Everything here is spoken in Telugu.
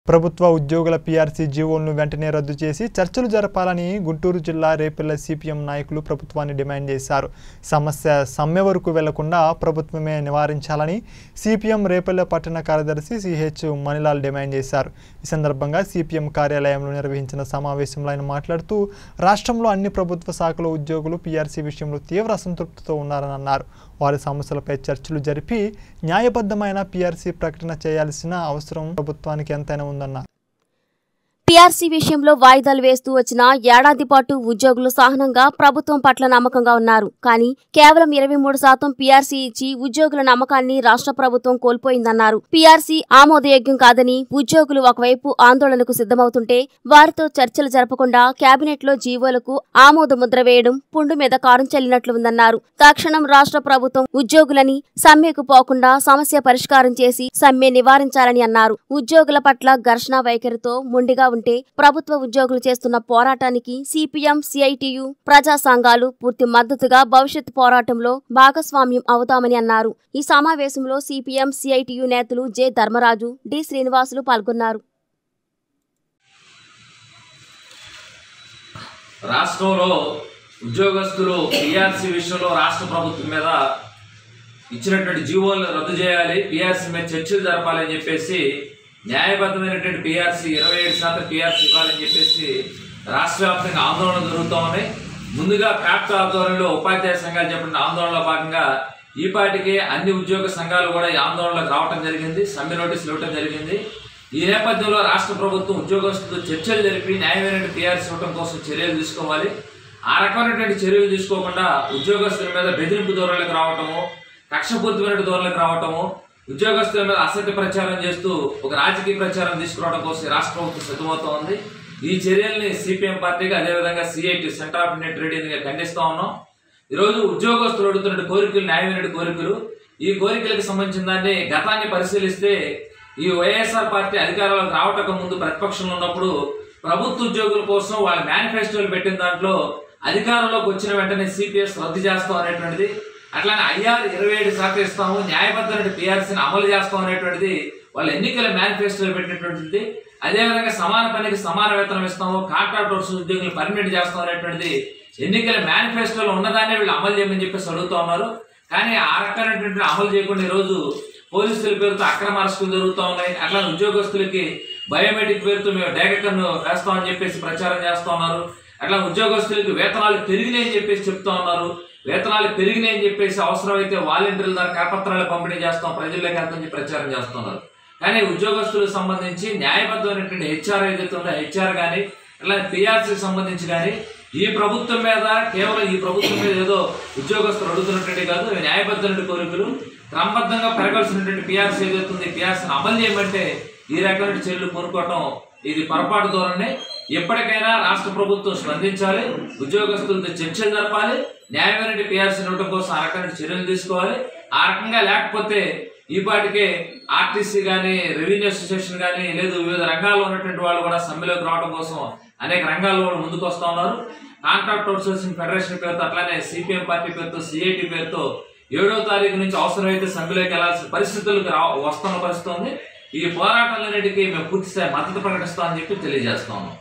ప్రభుత్వ ఉద్యోగుల పీఆర్సీ జీవోలను వెంటనే రద్దు చేసి చర్చలు జరపాలని గుంటూరు జిల్లా రేపల్ల సిపిఎం నాయకులు ప్రభుత్వాన్ని డిమాండ్ చేశారు సమస్య సమ్మె వరకు వెళ్లకుండా ప్రభుత్వమే నివారించాలని సిపిఎం రేపల్లె పట్టణ కార్యదర్శి సిహెచ్ మణిలాల్ డిమాండ్ చేశారు ఈ సందర్భంగా సిపిఎం కార్యాలయంలో నిర్వహించిన సమావేశంలో ఆయన మాట్లాడుతూ రాష్ట్రంలో అన్ని ప్రభుత్వ శాఖల ఉద్యోగులు పీఆర్సీ విషయంలో తీవ్ర అసంతృప్తితో ఉన్నారని అన్నారు వారి సమస్యలపై చర్చలు జరిపి న్యాయబద్ధమైన పీఆర్సీ ప్రకటన చేయాల్సిన అవసరం ప్రభుత్వానికి ఎంతైనా ఉందన్నారు పీఆర్సీ విషయంలో వాయిదాలు వేస్తూ వచ్చిన ఏడాది పాటు ఉద్యోగులు సహనంగా ప్రభుత్వం పట్ల నమ్మకంగా ఉన్నారు కానీ కేవలం ఇరవై మూడు శాతం పీఆర్సీ ఇచ్చి ఉద్యోగుల నమ్మకాన్ని రాష్ట్ర ప్రభుత్వం కోల్పోయిందన్నారు పీఆర్సీ ఆమోదయోగ్యం కాదని ఉద్యోగులు ఒకవైపు ఆందోళనకు సిద్ధమవుతుంటే వారితో చర్చలు జరపకుండా కేబినెట్ లో జీవోలకు ఆమోద ముద్ర వేయడం పుండు మీద కారం చల్లినట్లు ఉందన్నారు తక్షణం రాష్ట్ర ప్రభుత్వం ఉద్యోగులని సమ్మెకు పోకుండా సమస్య పరిష్కారం చేసి సమ్మె నివారించాలని అన్నారు ఉద్యోగుల పట్ల ఘర్షణ వైఖరితో మొండిగా ఉంటే ప్రభుత్వ ఉద్యోగులు చేస్తున్న పోరాటానికి సిపిఎం సిఐటియు ప్రజా సంఘాలు పూర్తి మద్దతుగా భవిష్యత్ పోరాటంలో భాగస్వామ్యం అవుతామని అన్నారు ఈ సమావేశంలో సిపిఎం సిఐటియు నేతలు జె ధర్మరాజు డి శ్రీనివాసులు పాల్గొన్నారు రాష్ట్రంలో ఉద్యోగస్తులు పిఆర్సీ విషయంలో రాష్ట్ర ప్రభుత్వం మీద ఇచ్చినటువంటి జీవోలను రద్దు చేయాలి పిఆర్సీ మీద చర్చలు జరపాలని చెప్పేసి న్యాయబద్ధమైనటువంటి పిఆర్సీ ఇరవై ఏడు శాతం పిఆర్సీ ఇవ్వాలని చెప్పేసి రాష్ట్ర వ్యాప్తంగా ఆందోళన జరుగుతూ ఉన్నాయి ముందుగా ప్యాప్ట్ ఆధ్వర్యంలో ఉపాధ్యాయ సంఘాలు చెప్పిన ఆందోళనలో భాగంగా ఈ పాటికి అన్ని ఉద్యోగ సంఘాలు కూడా ఈ ఆందోళనలోకి రావడం జరిగింది సమ్మె నోటీసులు ఇవ్వడం జరిగింది ఈ నేపథ్యంలో రాష్ట్ర ప్రభుత్వం ఉద్యోగస్తులతో చర్చలు జరిపి న్యాయమైన పిఆర్సీ ఇవ్వడం కోసం చర్యలు తీసుకోవాలి ఆ రకమైనటువంటి చర్యలు తీసుకోకుండా ఉద్యోగస్తుల మీద బెదిరింపు ధోరణులకు రావటము కక్షపూరితమైన ధోరణులకు రావటము ఉద్యోగస్తుల మీద అసత్య ప్రచారం చేస్తూ ఒక రాజకీయ ప్రచారం తీసుకురావడం కోసం ఈ రాష్ట్ర ప్రభుత్వం సిద్ధమవుతా ఉంది ఈ చర్యల్ని సిపిఎం పార్టీగా అదేవిధంగా CIT centre of Indian trade యూనియన్గా ఖండిస్తా ఉన్నాం ఈరోజు ఉద్యోగస్తులు అడుగుతున్న కోరికలు న్యాయమైన కోరికలు ఈ కోరికలకు సంబంధించిన దాన్ని గతాన్ని పరిశీలిస్తే ఈ వైఎస్ఆర్ పార్టీ అధికారంలోకి రావటం ముందు ప్రతిపక్షంలో ఉన్నప్పుడు ప్రభుత్వ ఉద్యోగుల కోసం వాళ్ళ మేనిఫెస్టోలు పెట్టిన దాంట్లో అధికారంలోకి వచ్చిన వెంటనే సిపిఎస్ రద్దు చేస్తాం అనేటువంటిది అట్లానే ఐఆర్ ఇరవై ఏడు శాతం ఇస్తాము న్యాయబద్ధమైన పిఆర్సీని అమలు చేస్తాం అనేటువంటిది వాళ్ళ ఎన్నికల మేనిఫెస్టోలు పెట్టినటువంటిది అదేవిధంగా సమాన పనికి సమాన వేతనం ఇస్తాము కాంట్రాక్ట్ వర్క్స్ ఉద్యోగులు పర్మనెంట్ చేస్తాం అనేటువంటిది ఎన్నికల మేనిఫెస్టోలో ఉన్నదాన్ని వీళ్ళు అమలు చేయమని చెప్పేసి అడుగుతా ఉన్నారు కానీ ఆ రకమైనటువంటి అమలు చేయకుండా ఈరోజు పోలీసుల పేరుతో అక్రమ అరెస్టులు జరుగుతూ ఉన్నాయి అట్లా ఉద్యోగస్తులకి బయోమెట్రిక్ పేరుతో మేము డేగకన్ను వేస్తామని చెప్పేసి ప్రచారం చేస్తూ ఉన్నారు అట్లా ఉద్యోగస్తులకి వేతనాలు పెరిగినాయని చెప్పేసి చెప్తా ఉన్నారు వేతనాలు పెరిగినాయని చెప్పేసి అవసరమైతే వాలంటీర్ల ద్వారా కరపత్రాలు పంపిణీ చేస్తాం ప్రజల్లోకి వెళ్తామని చెప్పి ప్రచారం చేస్తున్నారు కానీ ఉద్యోగస్తులకు సంబంధించి న్యాయబద్ధమైనటువంటి హెచ్ఆర్ ఏదైతే ఉందో హెచ్ఆర్ కానీ అట్లానే పిఆర్సీకి సంబంధించి కానీ ఈ ప్రభుత్వం మీద కేవలం ఈ ప్రభుత్వం మీద ఏదో ఉద్యోగస్తులు అడుగుతున్నటువంటి కాదు ఇవి న్యాయబద్ధమైన కోరికలు క్రమబద్ధంగా పెరగాల్సినటువంటి పిఆర్సీ ఏదైతే ఉంది పిఆర్సీని అమలు చేయమంటే ఈ రకమైన చర్యలు కొనుక్కోవటం ఇది పొరపాటు ధోరణి ఎప్పటికైనా రాష్ట్ర ప్రభుత్వం స్పందించాలి ఉద్యోగస్తులతో చర్చలు జరపాలి న్యాయమైన పిఆర్సీ ఇవ్వడం కోసం ఆ రకమైన చర్యలు తీసుకోవాలి ఆ రకంగా లేకపోతే ఈ పాటికే ఆర్టీసీ కానీ రెవెన్యూ అసోసియేషన్ కానీ లేదు వివిధ రంగాల్లో ఉన్నటువంటి వాళ్ళు కూడా సమ్మెలోకి రావడం కోసం అనేక రంగాల్లో కూడా ముందుకు వస్తూ ఉన్నారు కాంట్రాక్ట్ అవుట్సోర్సింగ్ ఫెడరేషన్ పేరుతో అట్లానే సిపిఎం పార్టీ పేరుతో సిఐటి పేరుతో ఏడో తారీఖు నుంచి అవసరమైతే సమ్మెలోకి వెళ్లాల్సిన పరిస్థితులకు రా వస్తున్న పరిస్థితి ఉంది ఈ పోరాటాలన్నిటికీ మేము పూర్తి స్థాయి మద్దతు ప్రకటిస్తామని చెప్పి తెలియజేస్తా ఉన్నాం